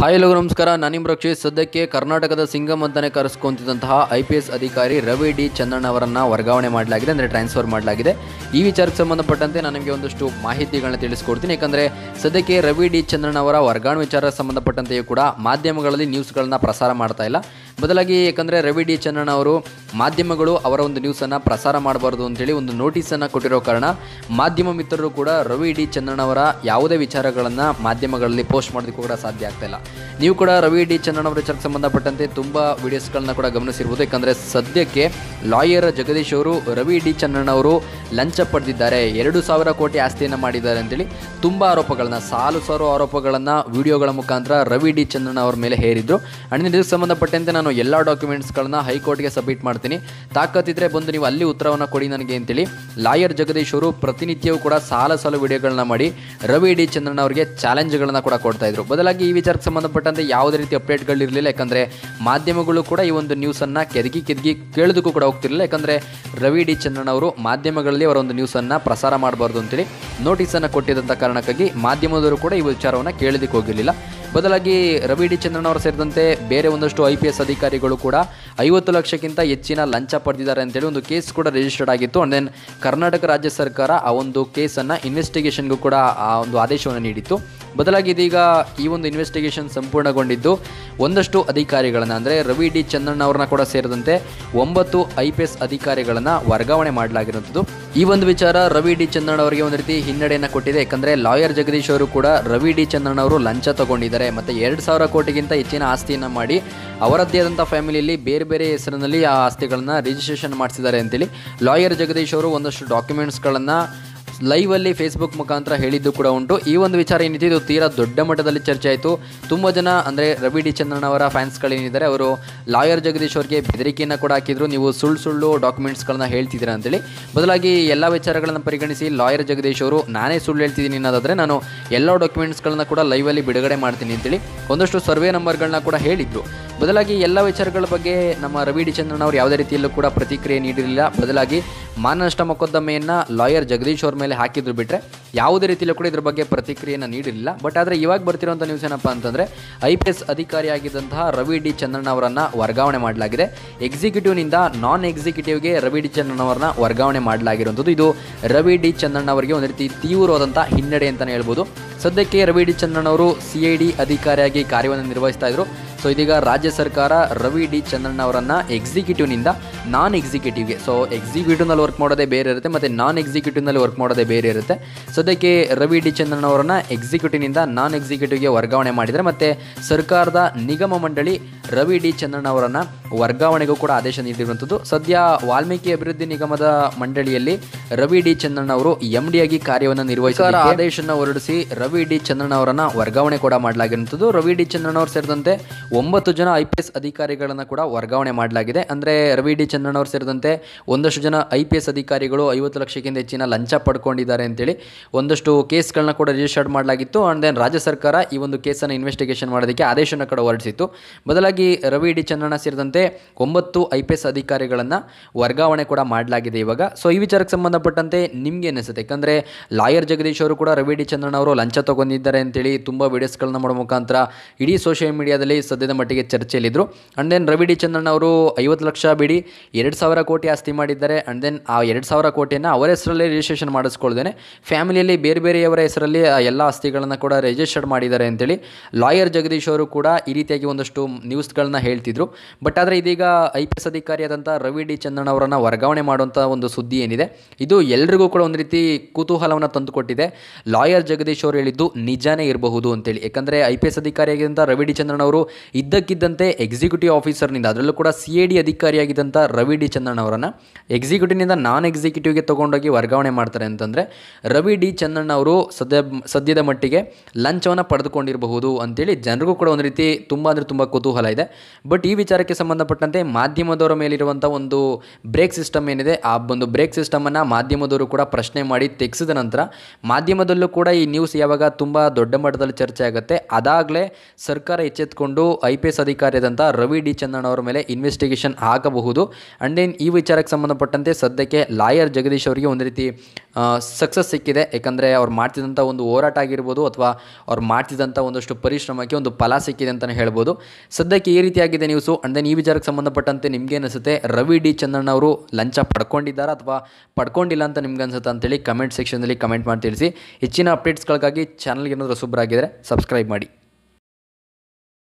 hi ಎಲ್ಲರಿಗೂ ನಮಸ್ಕಾರ ನಾನು ನಿಮ್ಮ ರಕ್ಷಿತ್ ಸದ್ಯಕ್ಕೆ ಕರ್ನಾಟಕದ ಸಿಂಗಮ್ ಅಂತಾನೆ ಕರೆಸ್ಕೊಂತಿದ್ದಂತಹ ಐ ಪಿ ಎಸ್ ಅಧಿಕಾರಿ ರವಿ ಡಿ ಚಂದ್ರಣ್ಣ ಅವರನ್ನ ವರ್ಗಾವಣೆ ಮಾಡಲಾಗಿದೆ ಅಂದರೆ ಟ್ರಾನ್ಸ್ಫರ್ ಮಾಡಲಾಗಿದೆ ಈ ವಿಚಾರಕ್ಕೆ ಸಂಬಂಧಪಟ್ಟಂತೆ ನಾನು ನಿಮಗೆ ಒಂದಷ್ಟು ಮಾಹಿತಿಗಳನ್ನ ತಿಳಿಸ್ಕೊಡ್ತೀನಿ ಯಾಕಂದರೆ ಸದ್ಯಕ್ಕೆ ರವಿ ಡಿ ಚಂದ್ರಣ್ಣ ಅವರ ವರ್ಗಾವಣೆ ವಿಚಾರಕ್ಕೆ ಸಂಬಂಧಪಟ್ಟಂತೆಯೂ ಕೂಡ ಮಾಧ್ಯಮಗಳಲ್ಲಿ ನ್ಯೂಸ್ಗಳನ್ನ ಪ್ರಸಾರ ಮಾಡ್ತಾ ಇಲ್ಲ ಬದಲಾಗಿ ಯಾಕಂದರೆ ರವಿ ಡಿ ಚಂದ್ರಣ್ಣ ಅವರು ಮಾಧ್ಯಮಗಳು ಅವರ ಒಂದು ನ್ಯೂಸನ್ನು ಪ್ರಸಾರ ಮಾಡಬಾರ್ದು ಅಂತೇಳಿ ಒಂದು ನೋಟಿಸನ್ನು ಕೊಟ್ಟಿರೋ ಕಾರಣ ಮಾಧ್ಯಮ ಮಿತ್ರರು ಕೂಡ ರವಿ ಡಿ ಚಂದ್ರಣ್ಣ ಅವರ ಯಾವುದೇ ವಿಚಾರಗಳನ್ನು ಮಾಧ್ಯಮಗಳಲ್ಲಿ ಪೋಸ್ಟ್ ಮಾಡೋದಕ್ಕೂ ಕೂಡ ಸಾಧ್ಯ ಆಗ್ತಾ ಇಲ್ಲ ನೀವು ಕೂಡ ರವಿ ಡಿ ಚಂದ್ರಣ್ಣ ಅವರ ವಿಚಾರಕ್ಕೆ ಸಂಬಂಧಪಟ್ಟಂತೆ ತುಂಬ ವಿಡಿಯೋಸ್ಗಳನ್ನ ಕೂಡ ಗಮನಿಸಿರ್ಬೋದು ಯಾಕಂದರೆ ಸದ್ಯಕ್ಕೆ ಲಾಯರ್ ಜಗದೀಶ್ ಅವರು ರವಿ ಡಿ ಚಂದ್ರಣ್ಣ ಅವರು ಲಂಚ ಪಡೆದಿದ್ದಾರೆ ಎರಡು ಸಾವಿರ ಕೋಟಿ ಆಸ್ತಿಯನ್ನು ಮಾಡಿದ್ದಾರೆ ಅಂತೇಳಿ ತುಂಬ ಆರೋಪಗಳನ್ನ ಸಾಲು ಸಾಲು ಆರೋಪಗಳನ್ನು ವಿಡಿಯೋಗಳ ಮುಖಾಂತರ ರವಿ ಡಿ ಚಂದ್ರಣ್ಣ ಅವ್ರ ಮೇಲೆ ಹೇರಿದ್ರು ಅಂಡ್ ಇದಕ್ಕೆ ಸಂಬಂಧಪಟ್ಟಂತೆ ನಾನು ಎಲ್ಲ ಡಾಕ್ಯುಮೆಂಟ್ಸ್ಗಳನ್ನ ಹೈಕೋರ್ಟ್ಗೆ ಸಬ್ಮಿಟ್ ಮಾಡ್ತೀನಿ ತಾಕತ್ತಿದ್ರೆ ಬಂದು ನೀವು ಅಲ್ಲಿ ಉತ್ತರವನ್ನು ಕೊಡಿ ನನಗೆ ಅಂತೇಳಿ ಲಾಯರ್ ಜಗದೀಶ್ ಅವರು ಪ್ರತಿನಿತ್ಯವೂ ಕೂಡ ಸಾಲ ಸಾಲು ವಿಡಿಯೋಗಳನ್ನ ಮಾಡಿ ರವಿ ಡಿ ಚಂದ್ರಣ್ಣ ಅವರಿಗೆ ಚಾಲೆಂಜ್ಗಳನ್ನ ಕೂಡ ಕೊಡ್ತಾ ಇದ್ರು ಬದಲಾಗಿ ಈ ವಿಚಾರಕ್ಕೆ ಸಂಬಂಧಪಟ್ಟಂತೆ ಯಾವುದೇ ರೀತಿ ಅಪ್ಡೇಟ್ಗಳಿರಲಿಲ್ಲ ಯಾಕಂದರೆ ಮಾಧ್ಯಮಗಳು ಕೂಡ ಈ ಒಂದು ನ್ಯೂಸನ್ನು ಕೆದಗಿ ಕೆದಗಿ ಕೇಳೋದಕ್ಕೂ ಕೂಡ ಹೋಗ್ತಿರಲಿಲ್ಲ ಯಾಕಂದರೆ ರವಿ ಡಿ ಚಂದ್ರಣ್ಣ ಅವರು ಮಾಧ್ಯಮಗಳಲ್ಲಿ ಅವರ ಒಂದು ನ್ಯೂಸನ್ನು ಪ್ರಸಾರ ಮಾಡಬಾರ್ದು ಅಂತೇಳಿ ನೋಟಿಸನ್ನು ಕೊಟ್ಟಿದ್ದಂಥ ಕಾರಣಕ್ಕಾಗಿ ಮಾಧ್ಯಮದವರು ಕೂಡ ಈ ವಿಚಾರವನ್ನು ಕೇಳೋದಕ್ಕೆ ಹೋಗಿರಲಿಲ್ಲ ಬದಲಾಗಿ ರವಿ ಡಿ ಚಂದ್ರನ್ ಅವರು ಸೇರಿದಂತೆ ಬೇರೆ ಒಂದಷ್ಟು ಐ ಪಿ ಎಸ್ ಅಧಿಕಾರಿಗಳು ಕೂಡ ಐವತ್ತು ಲಕ್ಷಕ್ಕಿಂತ ಹೆಚ್ಚಿನ ಲಂಚ ಪಡೆದಿದ್ದಾರೆ ಅಂತೇಳಿ ಒಂದು ಕೇಸ್ ಕೂಡ ರಿಜಿಸ್ಟರ್ಡ್ ಆಗಿತ್ತು ಅಂಡ್ ದೆನ್ ಕರ್ನಾಟಕ ರಾಜ್ಯ ಸರ್ಕಾರ ಆ ಒಂದು ಕೇಸನ್ನು ಇನ್ವೆಸ್ಟಿಗೇಷನ್ಗೂ ಕೂಡ ಆ ಒಂದು ಆದೇಶವನ್ನು ನೀಡಿತ್ತು ಬದಲಾಗಿ ಇದೀಗ ಈ ಒಂದು ಇನ್ವೆಸ್ಟಿಗೇಷನ್ ಸಂಪೂರ್ಣಗೊಂಡಿದ್ದು ಒಂದಷ್ಟು ಅಧಿಕಾರಿಗಳನ್ನು ಅಂದರೆ ರವಿ ಡಿ ಚಂದ್ರಣ್ಣ ಅವ್ರನ್ನ ಕೂಡ ಸೇರಿದಂತೆ ಒಂಬತ್ತು ಐ ಪಿ ಎಸ್ ಅಧಿಕಾರಿಗಳನ್ನು ವರ್ಗಾವಣೆ ಮಾಡಲಾಗಿರುವಂಥದ್ದು ಈ ಒಂದು ವಿಚಾರ ರವಿ ಡಿ ಚಂದ್ರಣ್ಣ ಅವರಿಗೆ ಒಂದು ರೀತಿ ಹಿನ್ನಡೆಯನ್ನು ಕೊಟ್ಟಿದೆ ಯಾಕಂದರೆ ಲಾಯರ್ ಜಗದೀಶ್ ಅವರು ಕೂಡ ರವಿ ಡಿ ಚಂದ್ರಣ್ಣ ಅವರು ಲಂಚ ತಗೊಂಡಿದ್ದಾರೆ ಮತ್ತು ಎರಡು ಸಾವಿರ ಕೋಟಿಗಿಂತ ಹೆಚ್ಚಿನ ಆಸ್ತಿಯನ್ನು ಮಾಡಿ ಅವರದ್ದೇ ಆದಂಥ ಫ್ಯಾಮಿಲಿಯಲ್ಲಿ ಬೇರೆ ಬೇರೆ ಹೆಸರಿನಲ್ಲಿ ಆ ಆಸ್ತಿಗಳನ್ನು ರಿಜಿಸ್ಟ್ರೇಷನ್ ಮಾಡಿಸಿದ್ದಾರೆ ಅಂತೇಳಿ ಲಾಯರ್ ಜಗದೀಶ್ ಅವರು ಒಂದಷ್ಟು ಡಾಕ್ಯುಮೆಂಟ್ಸ್ಗಳನ್ನು ಲೈವಲ್ಲಿ ಫೇಸ್ಬುಕ್ ಮುಖಾಂತರ ಹೇಳಿದ್ದು ಕೂಡ ಉಂಟು ಈ ಒಂದು ವಿಚಾರ ಏನಿದೆ ಇದು ತೀರಾ ದೊಡ್ಡ ಮಟ್ಟದಲ್ಲಿ ಚರ್ಚೆ ಆಯಿತು ತುಂಬ ಜನ ಅಂದರೆ ರವಿ ಡಿ ಚಂದ್ರನ್ ಅವರ ಫ್ಯಾನ್ಸ್ಗಳೇನಿದ್ದಾರೆ ಅವರು ಲಾಯರ್ ಜಗದೀಶ್ ಅವರಿಗೆ ಬೆದರಿಕೆಯನ್ನು ಕೂಡ ಹಾಕಿದ್ರು ನೀವು ಸುಳ್ಳು ಸುಳ್ಳು ಡಾಕ್ಯುಮೆಂಟ್ಸ್ಗಳನ್ನ ಹೇಳ್ತಿದ್ದೀರಾ ಅಂತೇಳಿ ಬದಲಾಗಿ ಎಲ್ಲ ವಿಚಾರಗಳನ್ನು ಪರಿಗಣಿಸಿ ಲಾಯರ್ ಜಗದೀಶ್ ಅವರು ನಾನೇ ಸುಳ್ಳು ಹೇಳ್ತಿದ್ದೀನಿ ಅನ್ನೋದಾದರೆ ನಾನು ಎಲ್ಲ ಡಾಕ್ಯುಮೆಂಟ್ಸ್ಗಳನ್ನ ಕೂಡ ಲೈವಲ್ಲಿ ಬಿಡುಗಡೆ ಮಾಡ್ತೀನಿ ಅಂತೇಳಿ ಒಂದಷ್ಟು ಸರ್ವೆ ನಂಬರ್ಗಳನ್ನ ಕೂಡ ಹೇಳಿದ್ರು ಬದಲಾಗಿ ಎಲ್ಲ ವಿಚಾರಗಳ ಬಗ್ಗೆ ನಮ್ಮ ರವಿ ಡಿ ಚಂದ್ರನ್ ಅವರು ಯಾವುದೇ ರೀತಿಯಲ್ಲೂ ಕೂಡ ಪ್ರತಿಕ್ರಿಯೆ ನೀಡಿರಲಿಲ್ಲ ಬದಲಾಗಿ ಮಾನನಷ್ಟ ಮೊಕದ್ದಮೆಯನ್ನು ಲಾಯರ್ ಜಗದೀಶ್ ಅವ್ರ ಮೇಲೆ ಹಾಕಿದ್ರು ಬಿಟ್ಟರೆ ಯಾವುದೇ ರೀತಿಯಲ್ಲೂ ಕೂಡ ಇದ್ರ ಬಗ್ಗೆ ಪ್ರತಿಕ್ರಿಯೆಯನ್ನು ನೀಡಿರಲಿಲ್ಲ ಬಟ್ ಆದರೆ ಇವಾಗ ಬರ್ತಿರೋಂಥ ನ್ಯೂಸ್ ಏನಪ್ಪ ಅಂತಂದರೆ ಐ ಪಿ ಎಸ್ ಅಧಿಕಾರಿಯಾಗಿದ್ದಂತಹ ರವಿ ಡಿ ಚಂದ್ರಣ್ಣ ಅವರನ್ನು ವರ್ಗಾವಣೆ ಮಾಡಲಾಗಿದೆ ಎಕ್ಸಿಕ್ಯೂಟಿವ್ನಿಂದ ನಾನ್ ಎಕ್ಸಿಕ್ಯೂಟಿವ್ಗೆ ರವಿ ಡಿ ಚಂದ್ರಣ್ಣ ಅವರನ್ನ ವರ್ಗಾವಣೆ ಮಾಡಲಾಗಿರುವಂಥದ್ದು ಇದು ರವಿ ಡಿ ಚಂದ್ರಣ್ಣ ಅವರಿಗೆ ಒಂದು ರೀತಿ ತೀವ್ರವಾದಂಥ ಹಿನ್ನಡೆ ಅಂತಲೇ ಹೇಳ್ಬೋದು ಸದ್ಯಕ್ಕೆ ರವಿ ಡಿ ಚಂದ್ರಣ್ಣ ಅವರು ಸಿ ಐ ಡಿ ಅಧಿಕಾರಿಯಾಗಿ ಕಾರ್ಯವನ್ನು ನಿರ್ವಹಿಸ್ತಾ ಇದ್ರು ಸೊ ಇದೀಗ ರಾಜ್ಯ ಸರ್ಕಾರ ರವಿ ಡಿ ಚಂದ್ರಣ್ಣ ಅವರನ್ನು ಎಕ್ಸಿಕ್ಯೂಟಿವ್ನಿಂದ ನಾನ್ ಎಕ್ಸಿಕ್ಯೂಟಿವ್ಗೆ ಸೊ ಎಕ್ಸಿಕ್ಯೂಟಿವ್ನಲ್ಲಿ ವರ್ಕ್ ಮಾಡೋದೇ ಬೇರೆ ಇರುತ್ತೆ ಮತ್ತು ನಾನ್ ಎಕ್ಸಿಕ್ಯೂಟಿವ್ನಲ್ಲಿ ವರ್ಕ್ ಮಾಡೋದೇ ಬೇರೆ ಇರುತ್ತೆ ಸದ್ಯಕ್ಕೆ ರವಿ ಡಿ ಚಂದ್ರಣ್ಣ ಅವರನ್ನು ಎಕ್ಸಿಕ್ಯೂಟಿವ್ನಿಂದ ನಾನ್ ಎಕ್ಸಿಕ್ಯೂಟಿವ್ಗೆ ವರ್ಗಾವಣೆ ಮಾಡಿದರೆ ಮತ್ತು ಸರ್ಕಾರದ ನಿಗಮ ಮಂಡಳಿ ರವಿ ಡಿ ಚಂದ್ರಣ್ಣ ಅವರನ್ನು ವರ್ಗಾವಣೆಗೂ ಕೂಡ ಆದೇಶ ನೀಡಿರುವಂಥದ್ದು ಸದ್ಯ ವಾಲ್ಮೀಕಿ ಅಭಿವೃದ್ಧಿ ನಿಗಮದ ಮಂಡಳಿಯಲ್ಲಿ ರವಿ ಡಿ ಚಂದ್ರಣ್ಣ ಅವರು ಎಂ ಡಿ ಆಗಿ ಕಾರ್ಯವನ್ನು ನಿರ್ವಹಿಸಿದ ಆದೇಶನ ಹೊರಡಿಸಿ ರವಿ ಡಿ ಚಂದ್ರಣ್ಣ ಅವರನ್ನ ವರ್ಗಾವಣೆ ಕೂಡ ಮಾಡಲಾಗಿರುವಂಥದ್ದು ರವಿ ಡಿ ಚಂದ್ರಣ್ಣ ಅವರು ಸೇರಿದಂತೆ ಒಂಬತ್ತು ಜನ ಐ ಪಿ ಎಸ್ ಅಧಿಕಾರಿಗಳನ್ನು ಕೂಡ ವರ್ಗಾವಣೆ ಮಾಡಲಾಗಿದೆ ಅಂದರೆ ರವಿ ಡಿ ಚಂದ್ರಣ್ಣ ಅವರು ಸೇರಿದಂತೆ ಒಂದಷ್ಟು ಜನ ಐ ಪಿ ಎಸ್ ಅಧಿಕಾರಿಗಳು ಐವತ್ತು ಲಕ್ಷಕ್ಕಿಂತ ಹೆಚ್ಚಿನ ಲಂಚ ಪಡ್ಕೊಂಡಿದ್ದಾರೆ ಅಂತೇಳಿ ಒಂದಷ್ಟು ಕೇಸ್ಗಳನ್ನ ಕೂಡ ರಿಜಿಸ್ಟರ್ಡ್ ಮಾಡಲಾಗಿತ್ತು ಆ್ಯಂಡ್ ದೆನ್ ರಾಜ್ಯ ಸರ್ಕಾರ ಈ ಒಂದು ಕೇಸನ್ನು ಇನ್ವೆಸ್ಟಿಗೇಷನ್ ಮಾಡೋದಕ್ಕೆ ಆದೇಶನ ಕೂಡ ಹೊರಡಿಸಿತ್ತು ಬದಲಾಗಿ ರವಿ ಡಿ ಚಂದ್ರಣ್ಣ ಸೇರಿದಂತೆ ಒಂಬತ್ತು ಐ ಪಿ ಎಸ್ ಅಧಿಕಾರಿಗಳನ್ನು ವರ್ಗಾವಣೆ ಕೂಡ ಮಾಡಲಾಗಿದೆ ಇವಾಗ ಸೊ ಈ ವಿಚಾರಕ್ಕೆ ಸಂಬಂಧಪಟ್ಟಂತೆ ನಿಮಗೆ ಅನಿಸುತ್ತೆ ಯಾಕಂದರೆ ಲಾಯರ್ ಜಗದೀಶ್ ಅವರು ಕೂಡ ರವಿ ಡಿ ಚಂದ್ರಣ್ಣ ಅವರು ಲಂಚ ತಗೊಂಡಿದ್ದಾರೆ ಅಂತೇಳಿ ತುಂಬ ವಿಡಿಯೋಸ್ಗಳನ್ನ ಮಾಡೋ ಮುಖಾಂತರ ಇಡೀ ಸೋಷಿಯಲ್ ಮೀಡಿಯಾದಲ್ಲಿ ಸದ್ಯದ ಮಟ್ಟಿಗೆ ಚರ್ಚೆಯಲ್ಲಿದ್ದರು and then Ravi D Chandranna ಅವರು ಐವತ್ತು ಲಕ್ಷ ಬಿಡಿ ಎರಡು ಸಾವಿರ ಕೋಟಿ ಆಸ್ತಿ ಮಾಡಿದ್ದಾರೆ ಆ್ಯಂಡ್ ದೆನ್ ಆ ಎರಡು ಸಾವಿರ ಕೋಟಿಯನ್ನು ಅವರ ಹೆಸರಲ್ಲೇ ರಿಜಿಸ್ಟ್ರೇಷನ್ ಮಾಡಿಸ್ಕೊಳ್ದೇನೆ ಫ್ಯಾಮಿಲಿಯಲ್ಲಿ ಬೇರೆ ಬೇರೆಯವರ ಹೆಸರಲ್ಲಿ ಆ ಎಲ್ಲ ಆಸ್ತಿಗಳನ್ನು ಕೂಡ ರಿಜಿಸ್ಟರ್ಡ್ ಮಾಡಿದ್ದಾರೆ ಅಂತೇಳಿ ಲಾಯರ್ ಜಗದೀಶ್ ಅವರು ಕೂಡ ಈ ರೀತಿಯಾಗಿ ಒಂದಷ್ಟು ನ್ಯೂಸ್ಗಳನ್ನ ಹೇಳ್ತಿದ್ರು ಬಟ್ ಆದರೆ ಇದೀಗ ಐ ಪಿ ಎಸ್ ಅಧಿಕಾರಿಯಾದಂಥ ರವಿ ಡಿ ಚಂದ್ರಣ್ಣ ಅವರನ್ನು ವರ್ಗಾವಣೆ ಮಾಡುವಂಥ ಒಂದು ಸುದ್ದಿ ಏನಿದೆ ಇದು ಎಲ್ರಿಗೂ ಕೂಡ ಒಂದು ರೀತಿ ಕುತೂಹಲವನ್ನು ತಂದುಕೊಟ್ಟಿದೆ ಲಾಯರ್ ಜಗದೀಶ್ ಅವರು ಹೇಳಿದ್ದು ನಿಜಾನೇ ಇರಬಹುದು ಅಂತೇಳಿ ಯಾಕಂದರೆ ಐ ಪಿ ಎಸ್ ಅಧಿಕಾರಿಯಾಗಿದ್ದಂಥ ರವಿ ಡಿ ಚಂದ್ರಣ್ಣ ಅವರು ಇದ್ದಕ್ಕಿದ್ದಂತೆ ಎಕ್ಸಿಕ್ಯೂಟಿವ್ ಆಫೀಸರ್ನಿಂದ ಅದರಲ್ಲೂ ಕೂಡ ಸಿ ಎ ಡಿ ಅಧಿಕಾರಿಯಾಗಿದ್ದಂಥ ರವಿ ಡಿ ಚಂದ್ರಣ್ಣ ಅವರನ್ನು ಎಕ್ಸಿಕ್ಯೂಟಿವ್ನಿಂದ ನಾನ್ ಎಕ್ಸಿಕ್ಯೂಟಿವ್ಗೆ ತೊಗೊಂಡೋಗಿ ವರ್ಗಾವಣೆ ಮಾಡ್ತಾರೆ ಅಂತಂದರೆ ರವಿ ಡಿ ಚಂದ್ರಣ್ಣ ಅವರು ಸದ್ಯ ಸದ್ಯದ ಮಟ್ಟಿಗೆ ಲಂಚವನ್ನು ಪಡೆದುಕೊಂಡಿರಬಹುದು ಅಂತೇಳಿ ಜನರಿಗೂ ಕೂಡ ಒಂದು ರೀತಿ ತುಂಬ ಅಂದರೆ ತುಂಬ ಕುತೂಹಲ ಇದೆ ಬಟ್ ಈ ವಿಚಾರಕ್ಕೆ ಸಂಬಂಧಪಟ್ಟಂತೆ ಮಾಧ್ಯಮದವರ ಮೇಲಿರುವಂಥ ಒಂದು ಬ್ರೇಕ್ ಸಿಸ್ಟಮ್ ಏನಿದೆ ಆ ಒಂದು ಬ್ರೇಕ್ ಸಿಸ್ಟಮನ್ನು ಮಾಧ್ಯಮದವರು ಕೂಡ ಪ್ರಶ್ನೆ ಮಾಡಿ ತೆಗೆಸಿದ ನಂತರ ಮಾಧ್ಯಮದಲ್ಲೂ ಕೂಡ ಈ ನ್ಯೂಸ್ ಯಾವಾಗ ತುಂಬ ದೊಡ್ಡ ಮಟ್ಟದಲ್ಲಿ ಚರ್ಚೆ ಆಗುತ್ತೆ ಅದಾಗಲೇ ಸರ್ಕಾರ ಎಚ್ಚೆತ್ಕೊಂಡು ಐ ಪಿ ಎಸ್ ಅಧಿಕಾರಿಯಾದಂಥ ರವಿ ಡಿ ಚಂದನ್ ಅವರ ಮೇಲೆ ಇನ್ವೆಸ್ಟಿಗೇಷನ್ ಆಗಬಹುದು ಆ್ಯಂಡ್ ದೆನ್ ಈ ವಿಚಾರಕ್ಕೆ ಸಂಬಂಧಪಟ್ಟಂತೆ ಸದ್ಯಕ್ಕೆ ಲಾಯರ್ ಜಗದೀಶ್ ಅವರಿಗೆ ಒಂದು ರೀತಿ ಸಕ್ಸಸ್ ಸಿಕ್ಕಿದೆ ಯಾಕಂದರೆ ಅವ್ರು ಮಾಡ್ತಿದ್ದಂಥ ಒಂದು ಹೋರಾಟ ಆಗಿರ್ಬೋದು ಅಥವಾ ಅವ್ರು ಮಾಡ್ತಿದ್ದಂಥ ಒಂದಷ್ಟು ಪರಿಶ್ರಮಕ್ಕೆ ಒಂದು ಫಲ ಸಿಕ್ಕಿದೆ ಅಂತಲೇ ಹೇಳ್ಬೋದು ಸದ್ಯಕ್ಕೆ ಈ ರೀತಿಯಾಗಿದೆ ನ್ಯೂಸು ಆ್ಯಂಡ್ ದೆನ್ ಈ ವಿಚಾರಕ್ಕೆ ಸಂಬಂಧಪಟ್ಟಂತೆ ನಿಮ್ಗೆ ಅನಿಸುತ್ತೆ ರವಿ ಡಿ ಚಂದನ್ ಅವರು ಲಂಚ ಪಡ್ಕೊಂಡಿದ್ದಾರಾ ಅಥವಾ ಪಡ್ಕೊಂಡಿಲ್ಲ ಅಂತ ನಿಮ್ಗೆ ಅನ್ಸುತ್ತೆ ಅಂತೇಳಿ ಕಮೆಂಟ್ ಸೆಕ್ಷನಲ್ಲಿ ಕಮೆಂಟ್ ಮಾಡಿ ತಿಳಿಸಿ ಹೆಚ್ಚಿನ ಅಪ್ಡೇಟ್ಸ್ಗಳಿಗಾಗಿ ಚಾನಲ್ಗೆ ಏನಾದರೂ ಸುಬ್ರಾಗಿದ್ದರೆ ಸಬ್ಸ್ಕ್ರೈಬ್ ಮಾಡಿ